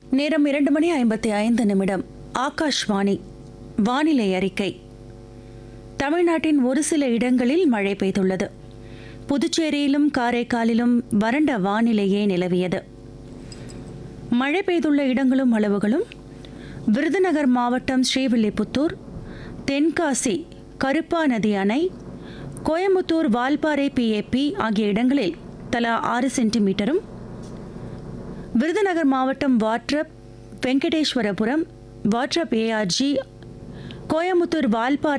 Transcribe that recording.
நேரம் இரண்டு மணி ஐம்பத்தி ஐந்து நிமிடம் ஆகாஷ்வாணி வானிலை அறிக்கை தமிழ்நாட்டின் ஒரு சில இடங்களில் மழை பெய்துள்ளது புதுச்சேரியிலும் காரைக்காலிலும் வறண்ட வானிலையே நிலவியது மழை பெய்துள்ள இடங்களும் அளவுகளும் விருதுநகர் மாவட்டம் ஸ்ரீவில்லிபுத்தூர் தென்காசி கருப்பா நதி அணை கோயம்புத்தூர் வால்பாறை பிஏபி ஆகிய இடங்களில் தலா ஆறு சென்டிமீட்டரும் விருதுநகர் மாவட்டம் வாட்ரப் வெங்கடேஸ்வரபுரம் வாட்ரப் ஏஆர்ஜி கோயம்புத்தூர் வால்பாறை